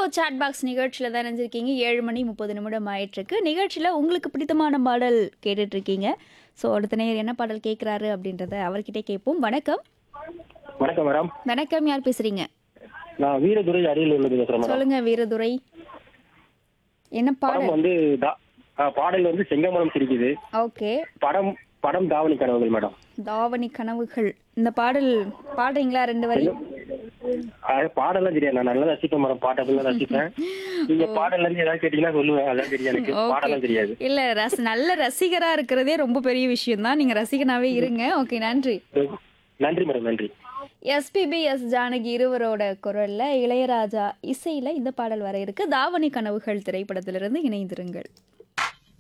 Rainbow chat box நிகழ்ச்சியில் தான் நினைஞ்சிருக்கீங்க ஏழு மணி முப்பது நிமிடம் ஆயிட்டிருக்கு நிகழ்ச்சியில் உங்களுக்கு பிடித்தமான பாடல் கேட்டுட்டு இருக்கீங்க ஸோ அடுத்த நேயர் என்ன பாடல் கேட்குறாரு அப்படின்றத அவர்கிட்ட கேட்போம் வணக்கம் வணக்கம் மேடம் வணக்கம் யார் பேசுறீங்க நான் வீரதுரை அரியலூர்ல இருந்து பேசுறேன் மேடம் சொல்லுங்க வீரதுரை என்ன படம் பாடல் வந்து தா- ஆ, பாடல் வந்து செங்கமலம் சிரிக்குது ஓகே படம் படம் தாவணி கனவுகள் மேடம் தாவணி கனவுகள் இந்த பாடல் பாடுறீங்களா ரெண்டு வரி அது பாடலாம் தெரியாது நான் நல்லா ரசிப்பேன் மேடம் பாட்டை ஃபுல்லா ரசிப்பேன் நீங்க பாடல்ல இருந்து ஏதாவது கேட்டீங்கன்னா சொல்லுவேன் அதான் தெரியும் எனக்கு Okay. பாடலாம் தெரியாது இல்ல ரஸ் நல்ல ரசிகரா இருக்கிறதே ரொம்ப பெரிய விஷயம் தான் நீங்க ரசிகனாவே இருங்க ஓகே நன்றி நன்றி மேடம் நன்றி எஸ்பிபி எஸ் ஜானகி இருவரோட குரல்ல இளையராஜா இசையில இந்த பாடல் வர இருக்கு தாவணி கனவுகள் திரைப்படத்திலிருந்து இணைந்திருங்கள்